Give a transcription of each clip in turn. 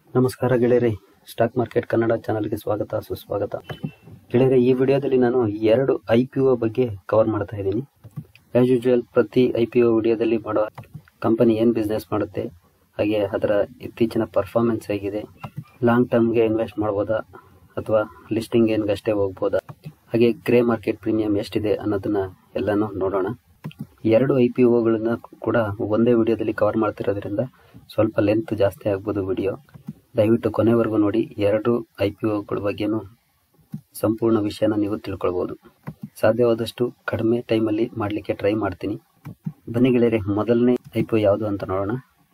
ನಮಸ್ಕಾರ ಗೆಳೆಯರೆ stock market Kannada ಚಾನಲ್ಗೆ ಸ್ವಾಗತ ಸುಸ್ವಾಗತ ಗೆಳೆಯರೆ ಈ ವಿಡಿಯೋದಲ್ಲಿ ನಾನು ಎರಡು ಐ ಪಿ ಒ ಬಗ್ಗೆ ಕವರ್ ಮಾಡ್ತಾ ಇದ್ದೀನಿ ಆಸ್ ಯೂಶುವಲ್ ಪ್ರತಿ ಐ ಪಿ ಒ ವಿಡಿಯೋದಲ್ಲಿ ಮಾಡೋ ಕಂಪನಿ ಏನು ಬಿಸ್ನೆಸ್ ಮಾಡುತ್ತೆ ಹಾಗೆ ಅದರ ಇತ್ತೀಚಿನ ಪರ್ಫಾರ್ಮೆನ್ಸ್ ಹೇಗಿದೆ ಲಾಂಗ್ ಟರ್ಮ್ಗೆ ಇನ್ವೆಸ್ಟ್ ಮಾಡ್ಬೋದಾ ಅಥವಾ ಲಿಸ್ಟಿಂಗ್ ಏನ್ಗಷ್ಟೇ ಹೋಗ್ಬೋದಾ ಹಾಗೆ ಗ್ರೇ ಮಾರ್ಕೆಟ್ ಪ್ರೀಮಿಯಂ ಎಷ್ಟಿದೆ ಅನ್ನೋದನ್ನ ಎಲ್ಲಾನು ನೋಡೋಣ ಎರಡು ಐ ಪಿ ಒಗಳನ್ನ ಕೂಡ ಒಂದೇ ವಿಡಿಯೋದಲ್ಲಿ ಕವರ್ ಮಾಡ್ತಿರೋದ್ರಿಂದ ಸ್ವಲ್ಪ ಲೆಂತ್ ಜಾಸ್ತಿ ಆಗ್ಬೋದು ವಿಡಿಯೋ ದಯವಿಟ್ಟು ಕೊನೆವರೆಗೂ ನೋಡಿ ಎರಡು ಐ ಪಿ ಒಗಳ ಬಗ್ಗೆನೂ ಸಂಪೂರ್ಣ ವಿಷಯನ ನೀವು ತಿಳ್ಕೊಳ್ಬೋದು ಸಾಧ್ಯವಾದಷ್ಟು ಕಡಿಮೆ ಟೈಮಲ್ಲಿ ಮಾಡಲಿಕ್ಕೆ ಟ್ರೈ ಮಾಡ್ತೀನಿ ಬನ್ನಿ ಗೆಳೆಯರೆ ಮೊದಲನೇ ಐ ಪಿ ಒ ಯಾವುದು ಅಂತ ನೋಡೋಣ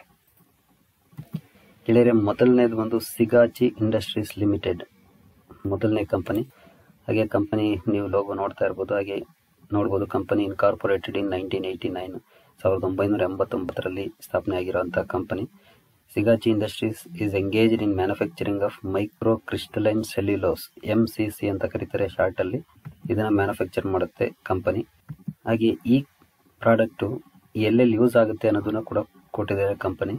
ಗೆಳೆಯರೆ ಮೊದಲನೇದು ಒಂದು ಸಿಗಾಚಿ ಇಂಡಸ್ಟ್ರೀಸ್ ಲಿಮಿಟೆಡ್ ಮೊದಲನೇ ಕಂಪನಿ ಹಾಗೆ ಕಂಪನಿ ನೀವು ಲೋಗೋ ನೋಡ್ತಾ ಇರ್ಬೋದು ಹಾಗೆ ನೋಡ್ಬೋದು company incorporated in nineteen eighty nine ಸಾವಿರದ ಒಂಬೈನೂರ ಎಂಬತ್ತೊಂಬತ್ತರಲ್ಲಿ ಸ್ಥಾಪನೆ ಆಗಿರುವಂತಹ ಕಂಪನಿ Sigachi industries is engaged in manufacturing of micro crystalline cellulose M C C ಅಂತ ಕರೀತಾರೆ ಶಾರ್ಟ್ ಅಲ್ಲಿ ಇದನ್ನ ಮ್ಯಾನುಫ್ಯಾಕ್ಚರ್ ಮಾಡುತ್ತೆ ಕಂಪನಿ ಹಾಗೆ ಈ ಪ್ರಾಡಕ್ಟು ಎಲ್ಲೆಲ್ಲಿ ಯೂಸ್ ಆಗುತ್ತೆ ಅನ್ನೋದನ್ನ ಕೂಡ ಕೊಟ್ಟಿದ್ದಾರೆ ಕಂಪನಿ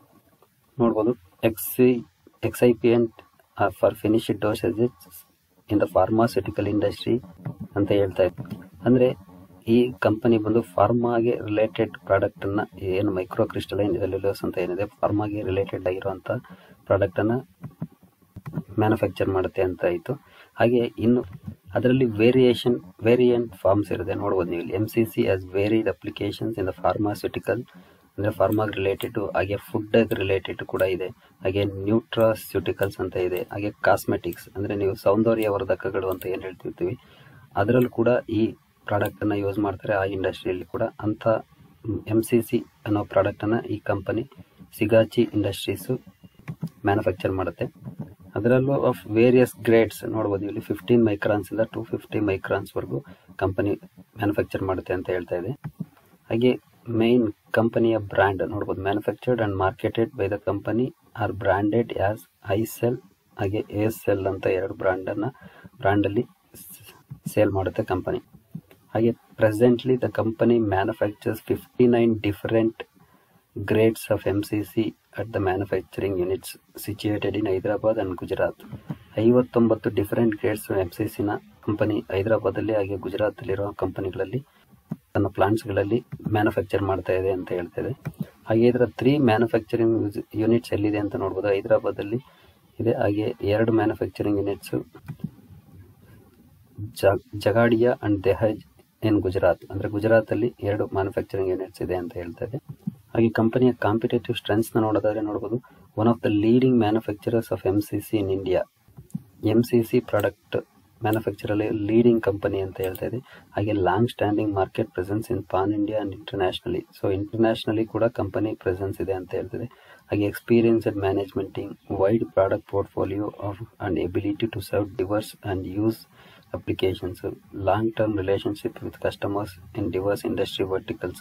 ನೋಡ್ಬೋದು ಎಕ್ಸಿ excipient for finished dosages in the pharmaceutical industry ಅಂತ ಹೇಳ್ತಾ ಇತ್ತು ಅಂದ್ರೆ ಈ ಕಂಪನಿ ಬಂದು ಫಾರ್ಮಾಗೆ ರಿಲೇಟೆಡ್ ಪ್ರಾಡಕ್ಟ್ ಅನ್ನ ಏನು ಮೈಕ್ರೋ ಕ್ರಿಸ್ಟಲೈನ್ ಸೆಲ್ಯುಲೋಸ್ ಅಂತ ಏನಿದೆ ಫಾರ್ಮಾಗೆ ರಿಲೇಟೆಡ್ ಆಗಿರುವಂತ ಪ್ರಾಡಕ್ಟ್ ಅನ್ನ ಮ್ಯಾನುಫ್ಯಾಕ್ಚರ್ ಮಾಡುತ್ತೆ ಅಂತ ಆಯಿತು ಹಾಗೆ ಇನ್ನು ಅದರಲ್ಲಿ ವೇರಿಯೇಷನ್ ವೇರಿಯಂಟ್ ಫಾರ್ಮ್ಸ್ ಇರುತ್ತೆ ನೋಡ್ಬೋದು ನೀವು M C C as varied applications in the pharmaceutical ಅಂದರೆ ಫಾರ್ಮಾಗ್ ರಿಲೇಟೆಡ್ ಹಾಗೆ ಫುಡ್ ರಿಲೇಟೆಡ್ ಕೂಡ ಇದೆ ಹಾಗೆ ನ್ಯೂಟ್ರಾಸ್ಯೂಟಿಕಲ್ಸ್ ಅಂತ ಇದೆ ಹಾಗೆ ಕಾಸ್ಮೆಟಿಕ್ಸ್ ಅಂದರೆ ನೀವು ಸೌಂದರ್ಯವರ್ಧಕಗಳು ಅಂತ ಏನು ಹೇಳ್ತಿರ್ತೀವಿ ಅದರಲ್ಲೂ ಕೂಡ ಈ ಪ್ರಾಡಕ್ಟನ್ನು ಯೂಸ್ ಮಾಡ್ತಾರೆ ಆ ಇಂಡಸ್ಟ್ರಿಯಲ್ಲಿ ಕೂಡ ಅಂಥ ಎಮ್ ಸಿ ಸಿ ಅನ್ನೋ ಪ್ರಾಡಕ್ಟನ್ನು ಈ ಕಂಪನಿ ಸಿಗಾಚಿ ಇಂಡಸ್ಟ್ರೀಸು ಮ್ಯಾನುಫ್ಯಾಕ್ಚರ್ ಮಾಡುತ್ತೆ ಅದರಲ್ಲೂ ಆಫ್ ವೇರಿಯಸ್ ಗ್ರೇಡ್ಸ್ ನೋಡ್ಬೋದು ಇಲ್ಲಿ ಫಿಫ್ಟೀನ್ ಮೈಕ್ರಾನ್ಸ್ ಇಂದ ಟು ಫಿಫ್ಟಿ ಮೈಕ್ರಾನ್ಸ್ ವರೆಗೂ ಕಂಪನಿ ಮ್ಯಾನುಫ್ಯಾಕ್ಚರ್ ಮಾಡುತ್ತೆ ಅಂತ ಹೇಳ್ತಾ ಇದೆ ಹಾಗೆ ಮೈನ್ ಕಂಪನಿಯ ಬ್ರ್ಯಾಂಡ್ ನೋಡ್ಬೋದು manufactured and marketed by the company are branded as HiCel ಹಾಗೆ ಎಸ್ ಎಲ್ ಅಂತ ಎರಡು ಬ್ರ್ಯಾಂಡನ್ನು ಬ್ರ್ಯಾಂಡಲ್ಲಿ ಸೇಲ್ ಮಾಡುತ್ತೆ ಕಂಪನಿ ಹಾಗೆ presently the company manufactures fifty nine different grades of M C C at the manufacturing units situated in Hyderabad and Gujarat ಐವತ್ತೊಂಬತ್ತು different grades M C ಸಿನ company ಹೈದರಾಬಾದಲ್ಲಿ ಹಾಗೆ ಗುಜರಾತಲ್ಲಿರೋ ಕಂಪನಿಗಳಲ್ಲಿ ತನ್ನ ಪ್ಲಾಂಟ್ಸ್ಗಳಲ್ಲಿ ಮ್ಯಾನುಫ್ಯಾಕ್ಚರ್ ಮಾಡ್ತಾ ಇದೆ ಅಂತ ಹೇಳ್ತಾ ಇದೆ ಹಾಗೆ ಇದರ ತ್ರೀ ಮ್ಯಾನುಫ್ಯಾಕ್ಚರಿಂಗ್ ಯೂನಿಟ್ಸ್ ಎಲ್ಲಿದೆ ಅಂತ ನೋಡ್ಬೋದು ಹೈದರಾಬಾದಲ್ಲಿ ಇದೆ ಹಾಗೆ ಎರಡು manufacturing units Jhagadia and Dahej in Gujarat ಅಂದ್ರೆ ಗುಜರಾತ್ ಅಲ್ಲಿ ಎರಡು ಮ್ಯಾನುಫ್ಯಾಕ್ಚರಿಂಗ್ ಯೂನಿಟ್ಸ್ ಇದೆ ಅಂತ ಹೇಳ್ತಾ ಇದೆ ಹಾಗೆ ಕಂಪನಿಯ ಕಾಂಪಿಟೇಟಿವ್ ಸ್ಟ್ರೆಂತ್ಸ್ ನ ನೋಡೋದಾದ್ರೆ ನೋಡಬಹುದು one of the leading manufacturers of M C C in India M C C product manufacture ಅಲ್ಲಿ ಲೀಡಿಂಗ್ ಕಂಪನಿ ಅಂತ ಹೇಳ್ತಾ ಇದೆ ಹಾಗೆ long standing market presence in pan India and internationally so internationally ಕೂಡ company presence ಇದೆ ಅಂತ ಹೇಳ್ತಿದೆ ಹಾಗೆ experienced management wide product portfolio of and ability to serve diverse end use applications long term relationship with customers in diverse industry verticals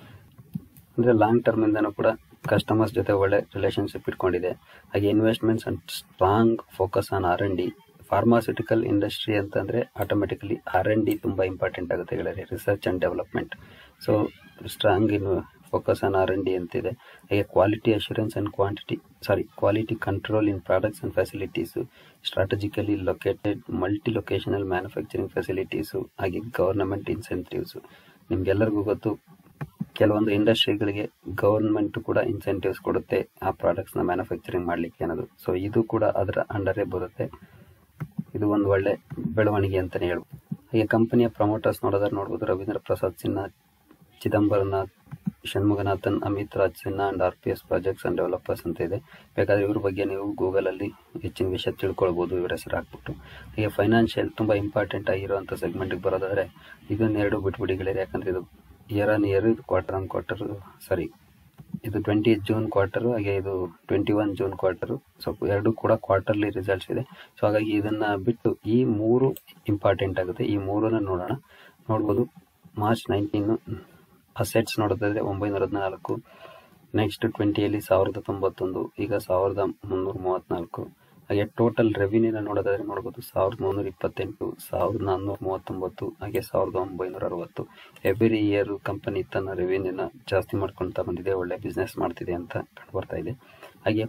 ಅಂದರೆ long term ಇಂದನೂ ಕೂಡ customers ಜೊತೆ ಒಳ್ಳೆ ರಿಲೇಶನ್ಶಿಪ್ ಇಟ್ಕೊಂಡಿದೆ ಹಾಗೆ investments and strong focus on R N D pharmaceutical industry ಅಂತಂದರೆ automatically R N D ತುಂಬ important ಆಗುತ್ತೆ ಗೆಳೆಯರೆ research and development so strong in focus on R N D ಅಂತಿದೆ ಹಾಗೆ quality assurance and quantity sorry quality control in products and facilities strategically located multi locational manufacturing facilities ಹಾಗೆ government incentives ನಿಮ್ಗೆಲ್ಲರಿಗೂ ಗೊತ್ತು ಕೆಲವೊಂದು ಇಂಡಸ್ಟ್ರಿಗಳಿಗೆ government ಕೂಡ incentives ಕೊಡುತ್ತೆ ಆ ಪ್ರಾಡಕ್ಟ್ಸ್ನ manufacturing ಮಾಡಲಿಕ್ಕೆ ಅನ್ನೋದು ಸೊ ಇದು ಕೂಡ ಅದರ ಅಂಡರೇ ಬರುತ್ತೆ ಇದು ಒಂದು ಒಳ್ಳೆ ಬೆಳವಣಿಗೆ ಅಂತಲೇ ಹೇಳ್ಬೋದು ಹಾಗೆ ಕಂಪನಿಯ ಪ್ರಮೋಟರ್ಸ್ ನೋಡೋದಾದ್ರೆ ನೋಡ್ಬೋದು Ravindra Prasad Sinha Chidambaranath Shanmuganathan Amit Raj Sinha and R P S projects and developers ಅಂತ ಇದೆ ಬೇಕಾದ್ರೆ ಇವ್ರ ಬಗ್ಗೆ ನೀವು ಗೂಗಲಲ್ಲಿ ಹೆಚ್ಚಿನ ವಿಷಯ ತಿಳ್ಕೊಳ್ಬೋದು ಇವ್ರ ಹೆಸರು ಹಾಕ್ಬಿಟ್ಟು ಹಾಗೆ ಫೈನಾನ್ಷಿಯಲ್ ತುಂಬ ಇಂಪಾರ್ಟೆಂಟ್ ಆಗಿರುವಂಥ ಸೆಗ್ಮೆಂಟ್ಗೆ ಬರೋದಾದ್ರೆ ಇದನ್ನೆರಡು ಬಿಟ್ಬಿಡಿಗಳಿದೆ ಯಾಕಂದರೆ ಇದು ಇಯರ್ ಆನ್ ಇಯರ್ ಇದು ಕ್ವಾರ್ಟರ್ ಆನ್ ಕ್ವಾರ್ಟರ್ ಸಾರಿ ಇದು ಟ್ವೆಂಟಿ ಜೂನ್ ಕ್ವಾರ್ಟರು ಹಾಗೆ ಇದು twenty one June quarter so ಎರಡು ಕೂಡ ಕ್ವಾರ್ಟರ್ಲಿ ರಿಸಲ್ಟ್ಸ್ ಇದೆ ಸೊ ಹಾಗಾಗಿ ಇದನ್ನ ಬಿಟ್ಟು ಈ ಮೂರು ಇಂಪಾರ್ಟೆಂಟ್ ಆಗುತ್ತೆ ಈ ಮೂರನ್ನ ನೋಡೋಣ ನೋಡ್ಬೋದು ಮಾರ್ಚ್ ನೈನ್ಟೀನು ಅಸೆಟ್ಸ್ ನೋಡೋದಾದ್ರೆ ಒಂಬೈನೂರ ಹದಿನಾಲ್ಕು ನೆಕ್ಸ್ಟ್ ಟ್ವೆಂಟಿಯಲ್ಲಿ ಸಾವಿರದ ತೊಂಬತ್ತೊಂದು ಈಗ ಸಾವಿರದ ಮುನ್ನೂರ ಮೂವತ್ತ್ನಾಲ್ಕು ಹಾಗೆ ಟೋಟಲ್ ರೆವಿನ್ಯೂನ ನೋಡೋದಾದ್ರೆ ನೋಡ್ಬೋದು ಸಾವಿರದ ಮುನ್ನೂರ ಇಪ್ಪತ್ತೆಂಟು ಸಾವಿರದ ನಾನ್ನೂರ ಮೂವತ್ತೊಂಬತ್ತು ಹಾಗೆ ಸಾವಿರದ ಒಂಬೈನೂರ ಅರವತ್ತು ಎವ್ರಿ ಇಯರ್ ಕಂಪನಿ ತನ್ನ ರೆವಿನ್ಯೂನ ಜಾಸ್ತಿ ಮಾಡ್ಕೊಳ್ತಾ ಬಂದಿದೆ ಒಳ್ಳೆ ಬಿಸ್ನೆಸ್ ಮಾಡ್ತಿದೆ ಅಂತ ಕಂಡು ಬರ್ತಾ ಇದೆ ಹಾಗೆ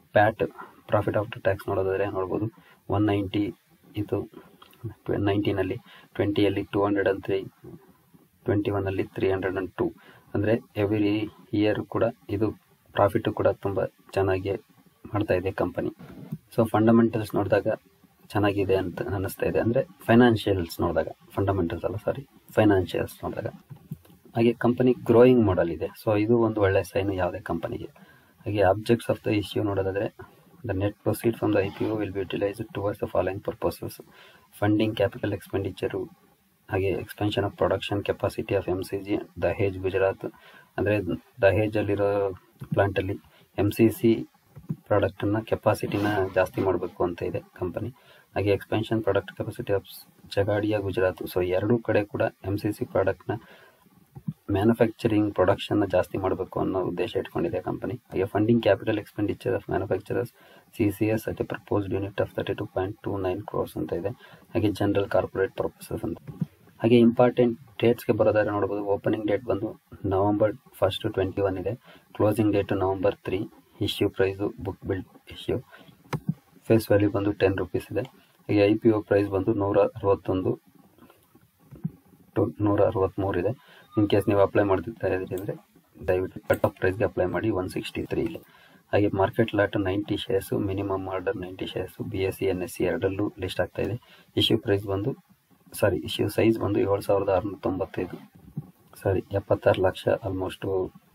ಪ್ಯಾಟ್ ಪ್ರಾಫಿಟ್ ಆಫ್ಟರ್ ಟ್ಯಾಕ್ಸ್ ನೋಡೋದಾದ್ರೆ ನೋಡ್ಬೋದು ಒನ್ ನೈಂಟಿ ಇದು ನೈನ್ಟೀನಲ್ಲಿ ಟ್ವೆಂಟಿಯಲ್ಲಿ two hundred and three twenty ಒನ್ನಲ್ಲಿ ತ್ರೀ ಹಂಡ್ರೆಡ್ ಆ್ಯಂಡ್ ಟೂ ಅಂದರೆ ಎವ್ರಿ ಇಯರ್ ಕೂಡ ಇದು ಪ್ರಾಫಿಟು ಕೂಡ ತುಂಬ ಚೆನ್ನಾಗಿ ಮಾಡ್ತಾ ಇದೆ ಕಂಪನಿ ಸೊ ಫಂಡಮೆಂಟಲ್ಸ್ ನೋಡಿದಾಗ ಚೆನ್ನಾಗಿದೆ ಅಂತ ಅನ್ನಿಸ್ತಾ ಇದೆ ಅಂದರೆ ಫೈನಾನ್ಷಿಯಲ್ಸ್ ನೋಡಿದಾಗ ಫಂಡಮೆಂಟಲ್ಸ್ ಅಲ್ಲ ಸಾರಿ ಫೈನಾನ್ಷಿಯಲ್ಸ್ ನೋಡಿದಾಗ ಹಾಗೆ ಕಂಪನಿ ಗ್ರೋಯಿಂಗ್ ಮಾಡಲ್ ಇದೆ ಸೊ ಇದು ಒಂದು ಒಳ್ಳೆ ಸೈನ್ ಯಾವುದೇ ಕಂಪನಿಗೆ ಹಾಗೆ ಆಬ್ಜೆಕ್ಟ್ಸ್ ಆಫ್ ದ ಇಶ್ಯೂ ನೋಡೋದಾದರೆ the net proceed from the I P O will be utilise towards the following purposes funding capital expenditure ಹಾಗೆ expansion of production capacity of M C G Dahej Gujarat ಅಂದರೆ ದಹೇಜಲ್ಲಿರೋ ಪ್ಲಾಂಟಲ್ಲಿ M C C ಪ್ರಾಡಕ್ಟನ್ನು ಕೆಪಾಸಿಟಿನ ಜಾಸ್ತಿ ಮಾಡಬೇಕು ಅಂತ ಇದೆ ಕಂಪನಿ ಹಾಗೆ expansion product capacity of Jhagadia Gujarat so ಎರಡೂ ಕಡೆ ಕೂಡ ಎಮ್ ಸಿ ಸಿ ಪ್ರಾಡಕ್ಟ್ನ ಮ್ಯಾನುಫ್ಯಾಕ್ಚರಿಂಗ್ ಪ್ರೊಡಕ್ಷನ್ನ ಜಾಸ್ತಿ ಮಾಡಬೇಕು ಅನ್ನೋ ಉದ್ದೇಶ ಇಟ್ಕೊಂಡಿದೆ ಕಂಪನಿ ಹಾಗೆ funding capital expenditure of manufacturers C C S at a proposed unit of thirty two point two nine crores ಅಂತ ಇದೆ ಹಾಗೆ ಜನರಲ್ ಕಾರ್ಪೊರೇಟ್ ಪರ್ಪಸಸ್ ಅಂತ ಹಾಗೆ ಇಂಪಾರ್ಟೆಂಟ್ ಡೇಟ್ಸ್ಗೆ ಬರೋದಾದ್ರೆ ನೋಡ್ಬೋದು ಓಪನಿಂಗ್ ಡೇಟ್ ಬಂದು ನವಂಬರ್ ಫಸ್ಟ್ ಟ್ವೆಂಟಿ ಒನ್ ಇದೆ closing date November three issue price book build issue face value ಬಂದು ಟೆನ್ ರುಪೀಸ್ ಇದೆ ಹಾಗೆ ಐ ಪಿ ಒ ಪ್ರೈಸ್ ಬಂದು ನೂರ ಅರವತ್ತೊಂದು ಟು ನೂರ ಅರವತ್ತ್ಮೂರು ಇದೆ ಇನ್ ಕೇಸ್ ನೀವು ಅಪ್ಲೈ ಮಾಡ್ತಿರ್ತಾ ಇದ್ರಿ ಅಂದರೆ ದಯವಿಟ್ಟು ಕಟ್ ಆಫ್ ಪ್ರೈಸ್ಗೆ ಅಪ್ಲೈ ಮಾಡಿ ಒನ್ ಸಿಕ್ಸ್ಟಿ ತ್ರೀ ಇದೆ ಹಾಗೆ market lot ninety shares minimum order ninety shares B S C N S C ಎರಡರಲ್ಲೂ ಲಿಸ್ಟ್ ಆಗ್ತಾ ಇದೆ ಇಶ್ಯೂ ಪ್ರೈಸ್ ಬಂದು ಸಾರಿ ಇಶ್ಯೂ ಸೈಜ್ ಬಂದು ಏಳು ಸಾವಿರದ ಆರುನೂರ ತೊಂಬತ್ತೈದು ಸಾರಿ ಎಪ್ಪತ್ತಾರು ಲಕ್ಷ ಆಲ್ಮೋಸ್ಟು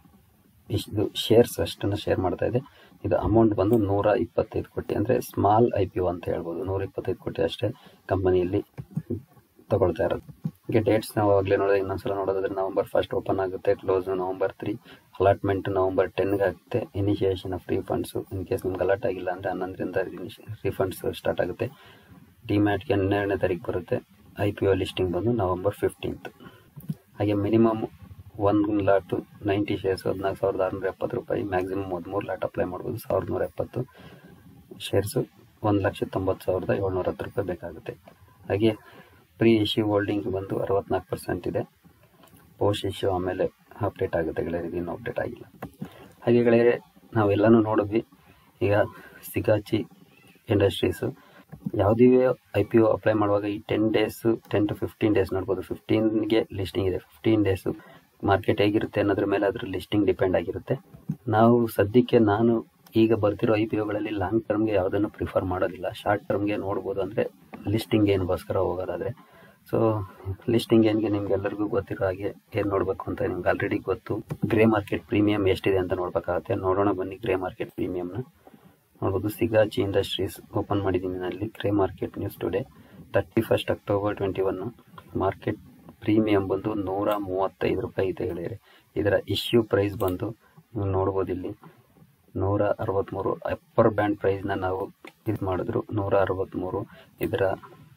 ಇದು ಶೇರ್ಸ್ ಅಷ್ಟನ್ನು ಶೇರ್ ಮಾಡ್ತಾ ಇದೆ ಇದು ಅಮೌಂಟ್ ಬಂದು ನೂರ ಇಪ್ಪತ್ತೈದು ಕೋಟಿ ಅಂದರೆ ಸ್ಮಾಲ್ ಐ ಪಿ ಒ ಅಂತ ಹೇಳ್ಬೋದು ನೂರ ಇಪ್ಪತ್ತೈದು ಕೋಟಿ ಅಷ್ಟೇ ಕಂಪನಿಯಲ್ಲಿ ತಗೊಳ್ತಾ ಇರೋದು ಹೀಗೆ ಡೇಟ್ಸ್ ನಾವು ಆಗಲೇ ನೋಡಿದ್ರೆ ಇನ್ನೊಂದ್ಸಲ ನೋಡೋದಾದ್ರೆ ನವಂಬರ್ ಫಸ್ಟ್ ಓಪನ್ ಆಗುತ್ತೆ close November three allotment November ಟೆನ್ಗೆ ಆಗುತ್ತೆ initiation of refunds in case ನಿಮ್ಗೆ ಅಲಾಟ್ ಆಗಿಲ್ಲ ಅಂದರೆ ಹನ್ನೊಂದರಿಂದ ರೀಫಂಡ್ಸ್ ಸ್ಟಾರ್ಟ್ ಆಗುತ್ತೆ ಡಿಮ್ಯಾಟ್ಗೆ ಹನ್ನೆರಡನೇ ತಾರೀಕು ಬರುತ್ತೆ ಐ ಪಿ ಒ ಲಿಸ್ಟಿಂಗ್ ಬಂದು ನವಂಬರ್ ಫಿಫ್ಟೀನ್ತ್ ಹಾಗೆ ಮಿನಿಮಮ್ ಒಂದು ಲಾಟು ನೈಂಟಿ ಶೇರ್ಸ್ ಹದಿನಾಲ್ಕು ಸಾವಿರದ ಆರುನೂರ ಎಪ್ಪತ್ತು ರೂಪಾಯಿ ಮ್ಯಾಕ್ಸಿಮಮ್ ಹದಿಮೂರು ಲಾಟ್ ಅಪ್ಲೈ ಮಾಡ್ಬೋದು ಸಾವಿರದ ನೂರ ಎಪ್ಪತ್ತು ಶೇರ್ಸು ಒಂದು ಲಕ್ಷ ತೊಂಬತ್ತು ಸಾವಿರದ ಏಳ್ನೂರ ಹತ್ತು ರೂಪಾಯಿ ಬೇಕಾಗುತ್ತೆ ಹಾಗೆ ಪ್ರೀ ಇಶ್ಯೂ ಹೋಲ್ಡಿಂಗ್ ಬಂದು ಅರವತ್ನಾಲ್ಕು ಪರ್ಸೆಂಟ್ ಇದೆ ಪೋಸ್ಟ್ ಇಶ್ಯೂ ಆಮೇಲೆ ಅಪ್ಡೇಟ್ ಆಗುತ್ತೆ ಗೆಳೆಯರಿಗೆ ಇನ್ನೂ ಅಪ್ಡೇಟ್ ಆಗಿಲ್ಲ ಹಾಗೆ ಗೆಳೆಯರೆ ನಾವೆಲ್ಲನೂ ನೋಡಿದ್ವಿ ಈಗ ಸಿಗಾಚಿ ಇಂಡಸ್ಟ್ರೀಸು ಯಾವುದೇ ಐ ಪಿ ಒ ಅಪ್ಲೈ ಮಾಡುವಾಗ ಈ ten days ten to fifteen days ನೋಡ್ಬೋದು ಫಿಫ್ಟೀನ್ಗೆ ಲಿಸ್ಟಿಂಗ್ ಇದೆ ಫಿಫ್ಟೀನ್ ಡೇಸು ಮಾರ್ಕೆಟ್ ಹೇಗಿರುತ್ತೆ ಅನ್ನೋದ್ರ ಮೇಲೆ ಅದ್ರ ಲಿಸ್ಟಿಂಗ್ ಡಿಪೆಂಡ್ ಆಗಿರುತ್ತೆ ನಾವು ಸದ್ಯಕ್ಕೆ ನಾನು ಈಗ ಬರ್ತಿರೋ ಐ ಪಿ ಒಗಳಲ್ಲಿ ಲಾಂಗ್ ಟರ್ಮ್ಗೆ ಯಾವುದನ್ನು ಪ್ರಿಫರ್ ಮಾಡೋದಿಲ್ಲ ಶಾರ್ಟ್ ಟರ್ಮ್ಗೆ ನೋಡ್ಬೋದು ಅಂದರೆ ಲಿಸ್ಟಿಂಗ್ ಏನ್ಗೋಸ್ಕರ ಹೋಗೋದಾದರೆ ಸೊ ಲಿಸ್ಟಿಂಗ್ ಏನ್ಗೆ ನಿಮ್ಗೆಲ್ಲರಿಗೂ ಗೊತ್ತಿರೋ ಹಾಗೆ ಏನು ನೋಡಬೇಕು ಅಂತ ನಿಮ್ಗೆ ಆಲ್ರೆಡಿ ಗೊತ್ತು ಗ್ರೇ ಮಾರ್ಕೆಟ್ ಪ್ರೀಮಿಯಂ ಎಷ್ಟಿದೆ ಅಂತ ನೋಡ್ಬೇಕಾಗತ್ತೆ ನೋಡೋಣ ಬನ್ನಿ ಗ್ರೇ ಮಾರ್ಕೆಟ್ ಪ್ರೀಮಿಯಂನ ನೋಡ್ಬೋದು ಸಿಗಾಚಿ ಇಂಡಸ್ಟ್ರೀಸ್ ಓಪನ್ ಮಾಡಿದ್ದೀನಿ ಅಲ್ಲಿ grey market news today thirty first October twenty one market premium ಬಂದು ನೂರ ಮೂವತ್ತೈದು ರೂಪಾಯಿ ಇದೆ ಹೇಳಿದ್ರೆ ಇದರ ಇಶ್ಯೂ ಪ್ರೈಸ್ ಬಂದು ನೀವು ನೋಡ್ಬೋದು ಇಲ್ಲಿ ನೂರ ಅರವತ್ತ್ಮೂರು ಅಪ್ಪರ್ ಬ್ಯಾಂಡ್ ಪ್ರೈಸ್ನ ನಾವು ಇದು ಮಾಡಿದ್ರು ನೂರ ಅರವತ್ತ್ಮೂರು ಇದರ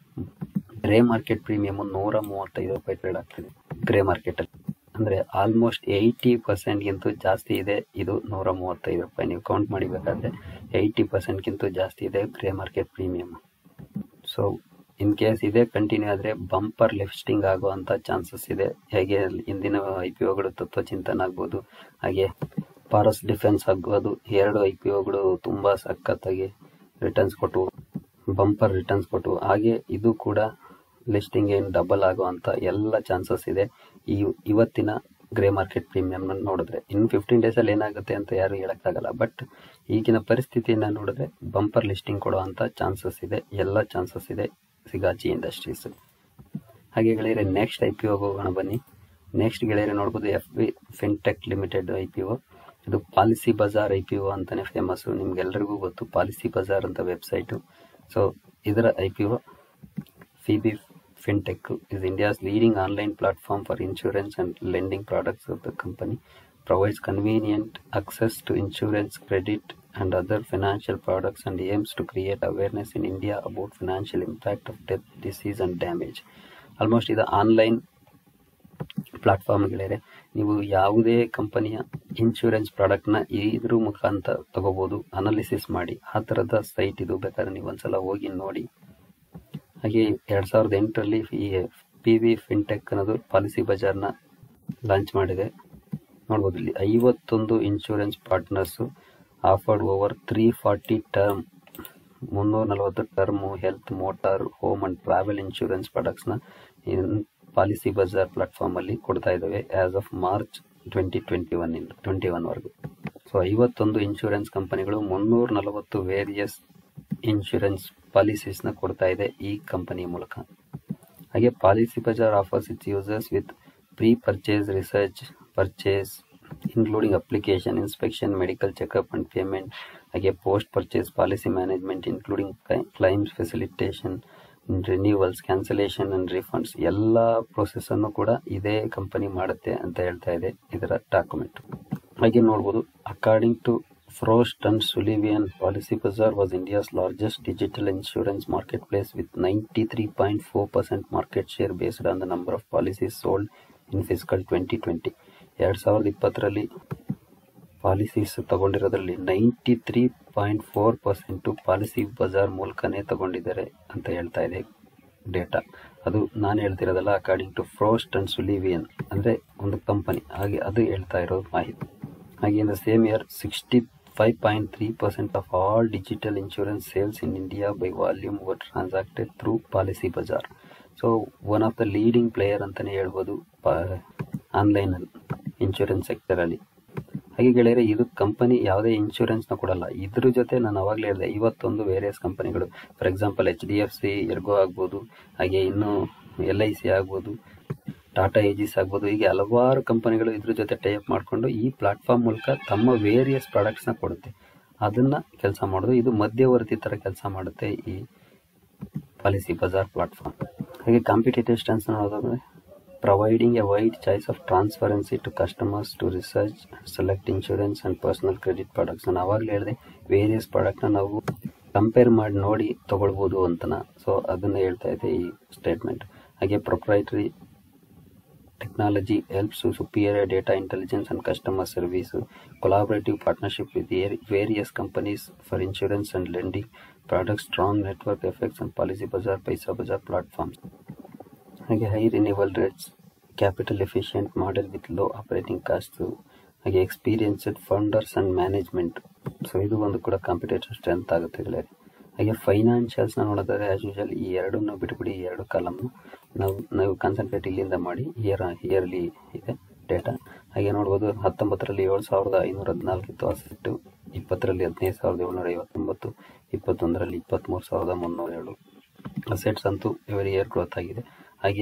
ಗ್ರೇ ಮಾರ್ಕೆಟ್ ಪ್ರೀಮಿಯಮ್ ನೂರ ಮೂವತ್ತೈದು ರೂಪಾಯಿ ಟ್ರೇಡ್ ಆಗ್ತಿದೆ ಗ್ರೇ ಮಾರ್ಕೆಟಲ್ಲಿ ಅಂದರೆ ಆಲ್ಮೋಸ್ಟ್ ಏಯ್ಟಿ ಪರ್ಸೆಂಟ್ಗಿಂತೂ ಜಾಸ್ತಿ ಇದೆ ಇದು ನೂರ ಮೂವತ್ತೈದು ರೂಪಾಯಿ ನೀವು ಕೌಂಟ್ ಮಾಡಿಬೇಕಾದ್ರೆ ಏಯ್ಟಿ ಪರ್ಸೆಂಟ್ಗಿಂತೂ ಜಾಸ್ತಿ ಇದೆ grey market premium so in case ಇದೇ ಕಂಟಿನ್ಯೂ ಆದರೆ ಬಂಪರ್ ಲಿಫ್ಟಿಂಗ್ ಆಗುವಂಥ ಚಾನ್ಸಸ್ ಇದೆ ಹೇಗೆ ಇಂದಿನ ಐ ಪಿ ಒಗಳು ತತ್ವಚಿಂತನ ಆಗ್ಬೋದು ಹಾಗೆ ಪಾರಸ್ ಡಿಫೆನ್ಸ್ ಆಗ್ಬೋದು ಎರಡು ಐ ಪಿ ಒಗಳು ತುಂಬ ಸಖತ್ತಾಗಿ ರಿಟರ್ನ್ಸ್ ಕೊಟ್ಟು ಬಂಪರ್ ರಿಟರ್ನ್ಸ್ ಕೊಟ್ಟು ಹಾಗೆ ಇದು ಕೂಡ ಲಿಸ್ಟಿಂಗ್ ಏನು ಡಬಲ್ ಆಗುವಂಥ ಎಲ್ಲ ಚಾನ್ಸಸ್ ಇದೆ ಈ ಇವತ್ತಿನ ಗ್ರೇ ಮಾರ್ಕೆಟ್ ಪ್ರೀಮಿಯಂನ ನೋಡಿದ್ರೆ ಇನ್ನು ಫಿಫ್ಟೀನ್ ಡೇಸಲ್ಲಿ ಏನಾಗುತ್ತೆ ಅಂತ ಯಾರು ಹೇಳೋಕ್ಕಾಗಲ್ಲ ಬಟ್ ಈಗಿನ ಪರಿಸ್ಥಿತಿಯನ್ನು ನೋಡಿದ್ರೆ ಬಂಪರ್ ಲಿಸ್ಟಿಂಗ್ ಕೊಡುವಂಥ ಚಾನ್ಸಸ್ ಇದೆ ಎಲ್ಲ ಚಾನ್ಸಸ್ ಇದೆ ಸಿಗಾಚಿ ಇಂಡಸ್ಟ್ರೀಸ್ ಹಾಗೆ ಗೆಳೆಯರೆ ನೆಕ್ಸ್ಟ್ ಐ ಪಿ ಒ ಹೋಗೋಣ ಬನ್ನಿ ನೆಕ್ಸ್ಟ್ ಗೆಳೆಯರೆ ನೋಡ್ಬೋದು F B fintech limited I P O ಇದು Policy Bazaar I P O ಅಂತಲೇ ಫೇಮಸ್ಸು ನಿಮ್ಗೆಲ್ರಿಗೂ ಗೊತ್ತು ಪಾಲಿಸಿ ಬಜಾರ್ ಅಂತ ವೆಬ್ಸೈಟು ಸೊ ಇದರ I P O P B fintech is India's leading online platform for insurance and lending products of the company. Provides convenient access to insurance, credit, and other financial products and aims to create awareness in India about financial impact of death, disease, and damage. Almost ಇದು online ಪ್ಲಾಟ್ಫಾರ್ಮ್ಗಳಿದೆ ನೀವು ಯಾವುದೇ ಕಂಪನಿಯ insurance ಪ್ರಾಡಕ್ಟ್ನ ಇದ್ರ ಮುಖಾಂತರ ತಗೋಬೋದು analysis ಮಾಡಿ ಆ ಥರದ ಸೈಟ್ ಇದು ಬೇಕಾದ್ರೆ ನೀವು ಒಂದ್ಸಲ ಹೋಗಿ ನೋಡಿ ಹಾಗೆ ಎರಡು ಸಾವಿರದ ಎಂಟರಲ್ಲಿ ಈ ಪಿ ವಿ ಫಿನ್ಟೆಕ್ ಅನ್ನೋದು ಪಾಲಿಸಿ ಬಜಾರ್ನ ಲಾಂಚ್ ಮಾಡಿದೆ ನೋಡ್ಬೋದು ಇಲ್ಲಿ ಐವತ್ತೊಂದು insurance partners offered over three forty term ಮುನ್ನೂರ ನಲವತ್ತು term health motor home and travel insurance ಪ್ರಾಡಕ್ಟ್ಸ್ನ ಪಾಲಿಸಿ ಬಜಾರ್ ಪ್ಲಾಟ್ಫಾರ್ಮಲ್ಲಿ ಕೊಡ್ತಾ ಇದ್ದಾವೆ as of March twenty twenty one ಇಂದ ಟ್ವೆಂಟಿ ಒನ್ವರೆಗೂ ಸೊ ಐವತ್ತೊಂದು ಇನ್ಶೂರೆನ್ಸ್ ಕಂಪನಿಗಳು ಮುನ್ನೂರ ನಲವತ್ತು ವೇರಿಯಸ್ ಇನ್ಶೂರೆನ್ಸ್ ಪಾಲಿಸೀಸ್ನ ಕೊಡ್ತಾ ಇದೆ ಈ ಕಂಪನಿಯ ಮೂಲಕ ಹಾಗೆ Policy Bazaar offers its users with pre purchase research purchase including application inspection medical checkup and payment ಹಾಗೆ post purchase policy management including claims facilitation renewals cancellation and refunds ಎಲ್ಲ ಪ್ರೊಸೆಸ್ ಅನ್ನು ಕೂಡ ಇದೇ ಕಂಪನಿ ಮಾಡುತ್ತೆ ಅಂತ ಹೇಳ್ತಾ ಇದೆ ಇದರ ಡಾಕ್ಯುಮೆಂಟ್ ಹಾಗೆ ನೋಡ್ಬೋದು according to Frost and Sullivan, Policy Bazaar was India's largest digital insurance marketplace with 93.4% market share based on the number of policies sold in fiscal 2020. ಎರಡು ಸಾವಿರದ ಇಪ್ಪತ್ತರಲ್ಲಿ ಪಾಲಿಸೀಸ್ ತಗೊಂಡಿರೋದ್ರಲ್ಲಿ ninety three point four percent Policy Bazaar ಮೂಲಕನೇ ತಗೊಂಡಿದ್ದಾರೆ ಅಂತ ಹೇಳ್ತಾ ಇದೆ data ಅದು ನಾನು ಹೇಳ್ತಿರೋದಲ್ಲ according to Frost and Sullivan ಅಂದರೆ ಒಂದು ಕಂಪನಿ ಹಾಗೆ ಅದು ಹೇಳ್ತಾ ಇರೋ ಮಾಹಿತಿ ಹಾಗೆ in the same year sixty five point three percent of all digital insurance sales in India by volume were transacted through Policy Bazaar so one of the leading player ಅಂತಲೇ ಹೇಳ್ಬೋದು ಆನ್ಲೈನ್ ಇನ್ಶೂರೆನ್ಸ್ ಸೆಕ್ಟರಲ್ಲಿ ಹಾಗೆ ಗೆಳೆಯರೆ ಇದು ಕಂಪನಿ ಯಾವುದೇ ಇನ್ಶೂರೆನ್ಸ್ನ ಕೊಡಲ್ಲ ಇದ್ರ ಜೊತೆ ನಾನು ಅವಾಗಲೇ ಹೇಳಿದೆ ಇವತ್ತೊಂದು ವೇರಿಯಸ್ ಕಂಪನಿಗಳು for example H D F C Ergo ಆಗ್ಬೋದು ಹಾಗೆ ಇನ್ನು ಎಲ್ ಐ ಸಿ ಆಗ್ಬೋದು ಟಾಟಾ ಏಜಿಸ್ ಆಗ್ಬೋದು ಹೀಗೆ ಹಲವಾರು ಕಂಪನಿಗಳು ಇದ್ರ ಜೊತೆ ಟೈಪ್ ಮಾಡಿಕೊಂಡು ಈ ಪ್ಲಾಟ್ಫಾರ್ಮ್ ಮೂಲಕ ತಮ್ಮ ವೇರಿಯಸ್ ಪ್ರಾಡಕ್ಟ್ಸ್ನ ಕೊಡುತ್ತೆ ಅದನ್ನ ಕೆಲಸ ಮಾಡೋದು ಇದು ಮಧ್ಯವರ್ತಿ ಥರ ಕೆಲಸ ಮಾಡುತ್ತೆ ಈ ಪಾಲಿಸಿ ಬಜಾರ್ ಪ್ಲಾಟ್ಫಾರ್ಮ್ ಹಾಗೆ ಕಾಂಪಿಟೇಟಿವ್ ಸ್ಟ್ರೆಂತ್ಸ್ ನೋಡೋದಾದ್ರೆ providing a wide choice of transparency to customers to research select insurance and personal credit products ನಾನು ಆವಾಗಲೇ ಹೇಳಿದೆ ವೇರಿಯಸ್ ಪ್ರಾಡಕ್ಟ್ನ ನಾವು ಕಂಪೇರ್ ಮಾಡಿ ನೋಡಿ ತಗೊಳ್ಬೋದು ಅಂತನ ಸೊ ಅದನ್ನ ಹೇಳ್ತಾ ಇದೆ ಈ ಸ್ಟೇಟ್ಮೆಂಟ್ ಹಾಗೆ proprietary technology helps to superior data intelligence and customer service collaborative partnership with the various companies for insurance and lending products strong network effects and policy bazaar paisa bazaar platforms ಹಾಗೆ high renewal rates capital efficient model with low operating cost ಹಾಗೆ experienced founders and management so ಇದು ಒಂದು ಕೂಡ competitive strength ಆಗುತ್ತೆ ಗೆಳೆಯರೆ ಹಾಗೆ ಫೈನಾನ್ಷಿಯಲ್ಸ್ನ ನೋಡೋದಾದ್ರೆ as usual ಈ ಎರಡನ್ನು ಬಿಟ್ಬಿಡಿ ಈ ಎರಡು ಕಾಲಮ್ನು ನಾವು ನಾವು ಕಾನ್ಸಂಟ್ರೇಟ್ ಇಲ್ಲಿಂದ ಮಾಡಿ ಇಯರ್ ಇಯರ್ಲಿ ಇದೆ ಡೇಟಾ ಹಾಗೆ ನೋಡ್ಬೋದು ಹತ್ತೊಂಬತ್ತರಲ್ಲಿ ಏಳು ಸಾವಿರದ ಐನೂರ ಹದಿನಾಲ್ಕು ಇತ್ತು ಅಸೆಟ್ಟು ಇಪ್ಪತ್ತರಲ್ಲಿ ಹದಿನೈದು ಸಾವಿರದ ಏಳ್ನೂರ ಐವತ್ತೊಂಬತ್ತು ಇಪ್ಪತ್ತೊಂದರಲ್ಲಿ ಇಪ್ಪತ್ತ್ಮೂರು ಸಾವಿರದ ಮುನ್ನೂರ ಏಳು ಅಸೆಟ್ಸ್ ಅಂತೂ ಎವರಿ ಇಯರ್ ಗ್ರೋತ್ ಆಗಿದೆ ಹಾಗೆ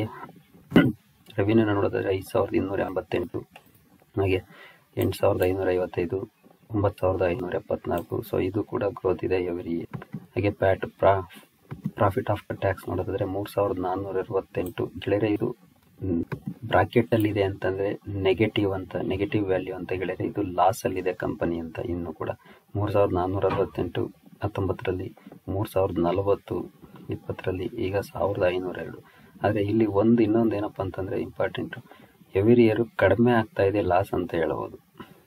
ರೆವಿನ್ಯೂನ ನೋಡೋದಾದ್ರೆ ಐದು ಸಾವಿರದ ಇನ್ನೂರ ಎಂಬತ್ತೆಂಟು ಹಾಗೆ ಎಂಟು ಸಾವಿರದ ಐನೂರ ಐವತ್ತೈದು ಒಂಬತ್ತು ಸಾವಿರದ ಐನೂರ ಎಪ್ಪತ್ನಾಲ್ಕು ಸೊ ಇದು ಕೂಡ ಗ್ರೋತ್ ಇದೆ ಎವರಿ ಇಯರ್ ಹಾಗೆ ಪ್ಯಾಟ್ ಪ್ರಾ ಪ್ರಾಫಿಟ್ ಆಫ್ಟರ್ ಟ್ಯಾಕ್ಸ್ ನೋಡೋದಾದ್ರೆ ಮೂರು ಸಾವಿರದ ನಾನ್ನೂರ ಅರವತ್ತೆಂಟು ಗೆಳೆಯರೆ ಇದು ಬ್ರಾಕೆಟಲ್ಲಿ ಇದೆ ಅಂತಂದರೆ ನೆಗೆಟಿವ್ ಅಂತ ನೆಗೆಟಿವ್ ವ್ಯಾಲ್ಯೂ ಅಂತ ಗೆಳೆಯರೆ ಇದು ಲಾಸಲ್ಲಿದೆ ಕಂಪನಿ ಅಂತ ಇನ್ನು ಕೂಡ ಮೂರು ಸಾವಿರದ ನಾನ್ನೂರ ಅರವತ್ತೆಂಟು ಹತ್ತೊಂಬತ್ತರಲ್ಲಿ ಮೂರು ಸಾವಿರದ ನಲವತ್ತು ಇಪ್ಪತ್ತರಲ್ಲಿ ಈಗ ಸಾವಿರದ ಐನೂರ ಎರಡು ಆದರೆ ಇಲ್ಲಿ ಒಂದು ಇನ್ನೊಂದು ಏನಪ್ಪ ಅಂತಂದರೆ ಇಂಪಾರ್ಟೆಂಟು ಎವ್ರಿ ಇಯರು ಕಡಿಮೆ ಆಗ್ತಾ ಇದೆ ಲಾಸ್ ಅಂತ ಹೇಳ್ಬೋದು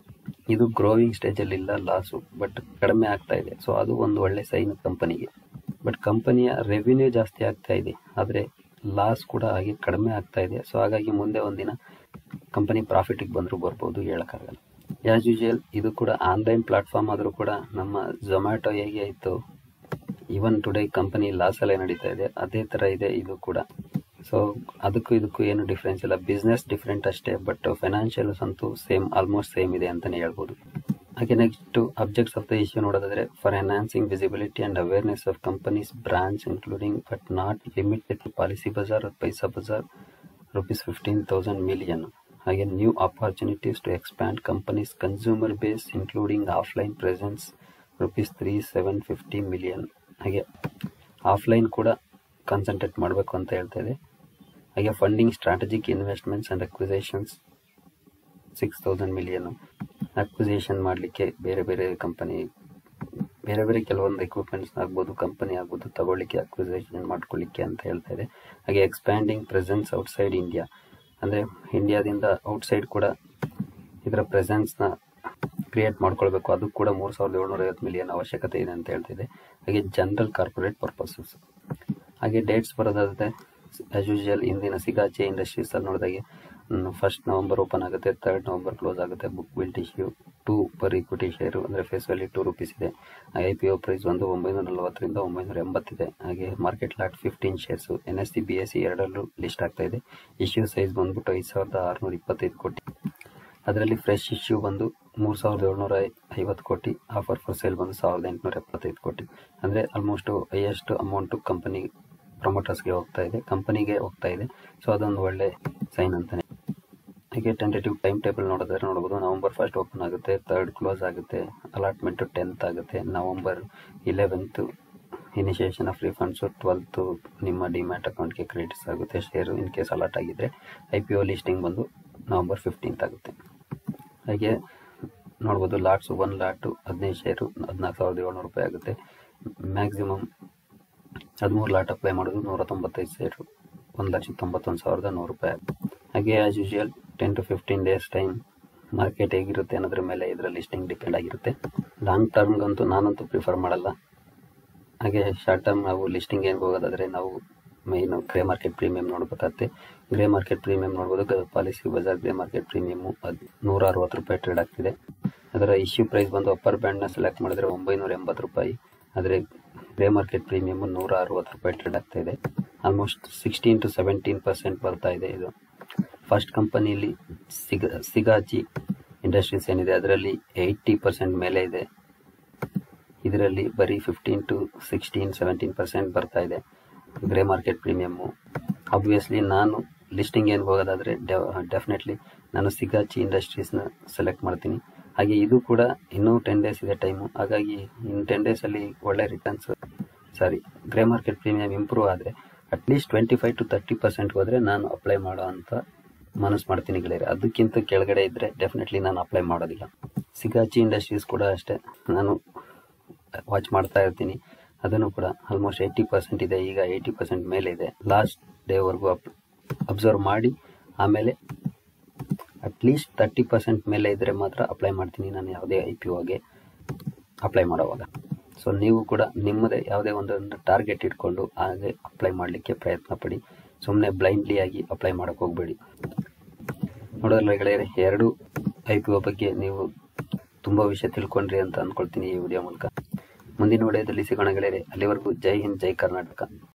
ಇದು ಗ್ರೋವಿಂಗ್ ಸ್ಟೇಜಲ್ಲಿ ಇಲ್ಲ ಲಾಸು ಬಟ್ ಕಡಿಮೆ ಆಗ್ತಾ ಇದೆ ಸೊ ಅದು ಒಂದು ಒಳ್ಳೆ ಸೈನ್ ಕಂಪನಿಗೆ ಬಟ್ ಕಂಪನಿಯ ರೆವಿನ್ಯೂ ಜಾಸ್ತಿ ಆಗ್ತಾ ಇದೆ ಆದರೆ ಲಾಸ್ ಕೂಡ ಹಾಗೆ ಕಡಿಮೆ ಆಗ್ತಾ ಇದೆ ಸೊ ಹಾಗಾಗಿ ಮುಂದೆ ಒಂದಿನ ಕಂಪನಿ ಪ್ರಾಫಿಟಿಗೆ ಬಂದರೂ ಬರ್ಬೋದು ಹೇಳೋಕ್ಕಾಗಲ್ಲ ಆ್ಯಸ್ ಯೂಶುವಲ್ ಇದು ಕೂಡ ಆನ್ಲೈನ್ ಪ್ಲಾಟ್ಫಾರ್ಮ್ ಆದರೂ ಕೂಡ ನಮ್ಮ ಝೊಮ್ಯಾಟೊ ಹೇಗೆ ಇತ್ತು ಇವನ್ ಟುಡೇ ಕಂಪನಿ ಲಾಸಲ್ಲೇ ನಡೀತಾ ಇದೆ ಅದೇ ಥರ ಇದೆ ಇದು ಕೂಡ ಸೊ ಅದಕ್ಕೂ ಇದಕ್ಕೂ ಏನು ಡಿಫ್ರೆನ್ಸ್ ಇಲ್ಲ ಬಿಸ್ನೆಸ್ ಡಿಫ್ರೆಂಟ್ ಅಷ್ಟೇ ಬಟ್ ಫೈನಾನ್ಷಿಯಲ್ಸ್ ಅಂತೂ ಸೇಮ್ ಆಲ್ಮೋಸ್ಟ್ ಸೇಮ್ ಇದೆ ಅಂತಲೇ ಹೇಳ್ಬೋದು ಹಾಗೆ next objects of the issue ನೋಡೋದಾದ್ರೆ for enhancing visibility and awareness of companies brand including but not limited to Policy Bazaar Paisa Bazaar rupees fifteen thousand million ಹಾಗೆ new opportunities to expand companies consumer base including offline presence rupees three seven fifty million ಹಾಗೆ offline ಕೂಡ concentrate ಮಾಡಬೇಕು ಅಂತ ಹೇಳ್ತಾ ಇದೆ ಹಾಗೆ funding strategic investments and acquisitions six thousand million acquisition ಮಾಡಲಿಕ್ಕೆ ಬೇರೆ ಬೇರೆ ಕಂಪನಿ ಬೇರೆ ಬೇರೆ ಕೆಲವೊಂದು ಎಕ್ವಿಪ್ಮೆಂಟ್ಸ್ ಆಗ್ಬೋದು ಕಂಪನಿ ಆಗ್ಬೋದು ತಗೊಳ್ಳಿಕ್ಕೆ ಅಕ್ವಿಸೇಷನ್ ಮಾಡ್ಕೊಳ್ಳಿಕ್ಕೆ ಅಂತ ಹೇಳ್ತಾ ಇದೆ ಹಾಗೆ ಎಕ್ಸ್ಪ್ಯಾಂಡಿಂಗ್ ಪ್ರೆಸೆನ್ಸ್ ಔಟ್ಸೈಡ್ ಇಂಡಿಯಾ ಅಂದರೆ ಇಂಡಿಯಾದಿಂದ ಔಟ್ಸೈಡ್ ಕೂಡ ಇದರ ಪ್ರೆಸೆನ್ಸ್ನ ಕ್ರಿಯೇಟ್ ಮಾಡ್ಕೊಳ್ಬೇಕು ಅದು ಕೂಡ ಮೂರು ಸಾವಿರದ ಏಳ್ನೂರ ಐವತ್ತು ಮಿಲಿಯನ್ ಅವಶ್ಯಕತೆ ಇದೆ ಅಂತ ಹೇಳ್ತಿದೆ ಹಾಗೆ ಜನರಲ್ ಕಾರ್ಪೊರೇಟ್ ಪರ್ಪಸಸ್ ಹಾಗೆ ಡೇಟ್ಸ್ ಬರೋದಾದರೆ ಆಸ್ ಯೂಶುವಲ್ ಇಂದಿನ ಸಿಗಾಚೆ ಇಂಡಸ್ಟ್ರೀಸಲ್ಲಿ ನೋಡಿದಾಗೆ ಫಸ್ಟ್ ನವಂಬರ್ ಓಪನ್ ಆಗುತ್ತೆ ತರ್ಡ್ ನವಂಬರ್ ಕ್ಲೋಸ್ ಆಗುತ್ತೆ ಬುಕ್ ವಿಲ್ issue two per equity share ಅಂದರೆ ಫೇಸ್ ವ್ಯಾಲ್ಯೂ ಟೂ ರುಪೀಸ್ ಇದೆ ಐ ಪಿ ಒ ಪ್ರೈಸ್ ಒಂದು ಒಂಬೈನೂರ ನಲವತ್ತರಿಂದ ಒಂಬೈನೂರ ಎಂಬತ್ತಿದೆ ಹಾಗೆ market lot fifteen shares N S C B S C ಎರಡರಲ್ಲೂ ಲಿಸ್ಟ್ ಆಗ್ತಾ ಇದೆ ಇಶ್ಯೂ ಸೈಜ್ ಬಂದ್ಬಿಟ್ಟು ಐದು ಸಾವಿರದ ಆರುನೂರ ಇಪ್ಪತ್ತೈದು ಕೋಟಿ ಅದರಲ್ಲಿ ಫ್ರೆಶ್ ಇಶ್ಯೂ ಬಂದು ಮೂರು ಸಾವಿರದ ಏಳ್ನೂರ ಐವತ್ತು ಕೋಟಿ ಆಫರ್ ಫಾರ್ ಸೇಲ್ ಬಂದು ಸಾವಿರದ ಎಂಟುನೂರ ಎಪ್ಪತ್ತೈದು ಕೋಟಿ ಅಂದರೆ ಆಲ್ಮೋಸ್ಟ್ ಹೈಯೆಸ್ಟ್ ಅಮೌಂಟು ಕಂಪನಿ ಪ್ರಮೋಟರ್ಸ್ಗೆ ಹೋಗ್ತಾ ಇದೆ ಕಂಪನಿಗೆ ಹೋಗ್ತಾ ಇದೆ ಸೊ ಅದೊಂದು ಒಳ್ಳೆ ಸೈನ್ ಅಂತಾನೆ ಹೀಗೆ ಟೆಂಟೇಟಿವ್ ಟೈಮ್ ಟೇಬಲ್ ನೋಡಿದ್ರೆ ನೋಡ್ಬೋದು ನವಂಬರ್ ಫಸ್ಟ್ ಓಪನ್ ಆಗುತ್ತೆ ತರ್ಡ್ ಕ್ಲೋಸ್ ಆಗುತ್ತೆ ಅಲಾಟ್ಮೆಂಟು ಟೆಂತ್ ಆಗುತ್ತೆ November eleventh initiation of refunds twelfth ನಿಮ್ಮ ಡಿಮ್ಯಾಟ್ ಅಕೌಂಟ್ಗೆ ಕ್ರೆಡಿಟ್ಸ್ ಆಗುತ್ತೆ ಶೇರು ಇನ್ ಕೇಸ್ ಅಲಾಟ್ ಆಗಿದ್ದರೆ ಐ ಪಿ ಒ ಲಿಸ್ಟಿಂಗ್ ಬಂದು ನವಂಬರ್ ಫಿಫ್ಟೀನ್ತ್ ಆಗುತ್ತೆ ಹಾಗೆ ನೋಡ್ಬೋದು ಲಾಟ್ಸು ಒನ್ ಲಾಟು ಹದಿನೈದು ಶೇರು ಹದಿನಾಲ್ಕು ಸಾವಿರದ ಏಳ್ನೂರು ರೂಪಾಯಿ ಆಗುತ್ತೆ ಮ್ಯಾಕ್ಸಿಮಮ್ ಹದಿಮೂರು ಲಾಟ್ ಅಪ್ಲೈ ಮಾಡೋದು ನೂರ ತೊಂಬತ್ತೈದು ಶೇರು ಒಂದು ಲಕ್ಷ ತೊಂಬತ್ತೊಂದು ಸಾವಿರದ ನೂರು ರೂಪಾಯಿ ಆಗುತ್ತೆ ಹಾಗೆ as usual ten to fifteen days time market ಹೇಗಿರುತ್ತೆ ಅನ್ನೋದ್ರ ಮೇಲೆ ಇದರ ಲಿಸ್ಟಿಂಗ್ ಡಿಪೆಂಡ್ ಆಗಿರುತ್ತೆ ಲಾಂಗ್ ಟರ್ಮ್ಗಂತೂ ನಾನಂತೂ ಪ್ರಿಫರ್ ಮಾಡಲ್ಲ ಹಾಗೆ ಶಾರ್ಟ್ ಟರ್ಮ್ ನಾವು ಲಿಸ್ಟಿಂಗ್ ಏನು ಹೋಗೋದಾದರೆ ನಾವು ಮೈನು ಗ್ರೇ ಮಾರ್ಕೆಟ್ ಪ್ರೀಮಿಯಂ ನೋಡ್ಬೇಕಾಗುತ್ತೆ ಗ್ರೇ ಮಾರ್ಕೆಟ್ ಪ್ರೀಮಿಯಂ ನೋಡ್ಬೋದು Policybazaar grey market premium ಅದು ನೂರ ಅರವತ್ತು ರೂಪಾಯಿ ಟ್ರೇಡ್ ಆಗ್ತಿದೆ ಅದರ ಇಶ್ಯೂ ಪ್ರೈಸ್ ಬಂದು ಅಪ್ಪರ್ ಬ್ಯಾಂಡ್ನ ಸೆಲೆಕ್ಟ್ ಮಾಡಿದ್ರೆ ಒಂಬೈನೂರ ಎಂಬತ್ತು ರೂಪಾಯಿ ಆದರೆ ಗ್ರೇ ಮಾರ್ಕೆಟ್ ಪ್ರೀಮಿಯಮ್ ನೂರ ಅರವತ್ತು ರೂಪಾಯಿ ಟ್ರೇಡ್ ಆಗ್ತಾ ಇದೆ almost sixteen to seventeen percent ಬರ್ತಾ ಇದೆ ಇದು ಫಸ್ಟ್ ಕಂಪನಿಲಿ ಸಿಗ ಸಿಗಾಜಿ ಇಂಡಸ್ಟ್ರೀಸ್ ಏನಿದೆ ಅದರಲ್ಲಿ ಏಯ್ಟಿ ಪರ್ಸೆಂಟ್ ಮೇಲೆ ಇದೆ ಇದರಲ್ಲಿ ಬರೀ fifteen to sixteen seventeen percent ಬರ್ತಾ ಇದೆ ಗ್ರೇ ಮಾರ್ಕೆಟ್ ಪ್ರೀಮಿಯಮ್ಮು ಆಬ್ವಿಯಸ್ಲಿ ನಾನು ಲಿಸ್ಟಿಂಗ್ ಏನು ಹೋಗೋದಾದರೆ ಡೆಫಿನೆಟ್ಲಿ ನಾನು ಸಿಗಾಚಿ ಇಂಡಸ್ಟ್ರೀಸ್ನ ಸೆಲೆಕ್ಟ್ ಮಾಡ್ತೀನಿ ಹಾಗೆ ಇದು ಕೂಡ ಇನ್ನೂ ಟೆನ್ ಡೇಸ್ ಇದೆ ಟೈಮು ಹಾಗಾಗಿ ಇನ್ನು ಟೆನ್ ಡೇಸಲ್ಲಿ ಒಳ್ಳೆ returns sorry grey market premium improve ಆದರೆ at least twenty five to thirty percent ಹೋದರೆ ನಾನು ಅಪ್ಲೈ ಮಾಡೋ ಅಂತ ಮನಸ್ಸು ಮಾಡ್ತೀನಿ ಗೆಳೆಯರೆ ಅದಕ್ಕಿಂತ ಕೆಳಗಡೆ ಇದ್ದರೆ ಡೆಫಿನೆಟ್ಲಿ ನಾನು ಅಪ್ಲೈ ಮಾಡೋದಿಲ್ಲ ಸಿಗಾಚಿ ಇಂಡಸ್ಟ್ರೀಸ್ ಕೂಡ ಅಷ್ಟೇ ನಾನು ವಾಚ್ ಮಾಡ್ತಾ ಇರ್ತೀನಿ ಅದನ್ನು ಕೂಡ ಆಲ್ಮೋಸ್ಟ್ ಏಯ್ಟಿ ಪರ್ಸೆಂಟ್ ಇದೆ ಈಗ ಏಯ್ಟಿ ಪರ್ಸೆಂಟ್ ಮೇಲೆ ಇದೆ ಲಾಸ್ಟ್ ಡೇವರೆಗೂ ಅಪ್ ಅಬ್ಸರ್ವ್ ಮಾಡಿ ಆಮೇಲೆ ಅಟ್ಲೀಸ್ಟ್ ತರ್ಟಿ ಪರ್ಸೆಂಟ್ ಮೇಲೆ ಇದ್ದರೆ ಮಾತ್ರ ಅಪ್ಲೈ ಮಾಡ್ತೀನಿ ನಾನು ಯಾವುದೇ ಐ ಪಿ ಒಗೆ ಅಪ್ಲೈ ಮಾಡೋವಾಗ ಸೊ ನೀವು ಕೂಡ ನಿಮ್ಮದೇ ಯಾವುದೇ ಒಂದೊಂದು ಟಾರ್ಗೆಟ್ ಇಟ್ಕೊಂಡು ಹಾಗೆ ಅಪ್ಲೈ ಮಾಡಲಿಕ್ಕೆ ಪ್ರಯತ್ನ ಪಡಿ ಸುಮ್ಮನೆ ಬ್ಲೈಂಡ್ಲಿ ಆಗಿ ಅಪ್ಲೈ ಮಾಡೋಕ್ಕೆ ಹೋಗಬೇಡಿ ನೋಡೋಲ್ಲ ಗೆಳೆಯರೆ ಎರಡು ಐ ಪಿ ಒ ಬಗ್ಗೆ ನೀವು ತುಂಬ ವಿಷಯ ತಿಳ್ಕೊಂಡ್ರಿ ಅಂತ ಅಂದ್ಕೊಳ್ತೀನಿ ಈ ವಿಡಿಯೋ ಮೂಲಕ ಮುಂದಿನ ವಿಡಿಯೋದಲ್ಲಿ ಸಿಗೋಣ ಗೆಳೆಯರೆ ಅಲ್ಲಿವರೆಗೂ ಜೈ ಹಿಂದ್ ಜೈ ಕರ್ನಾಟಕ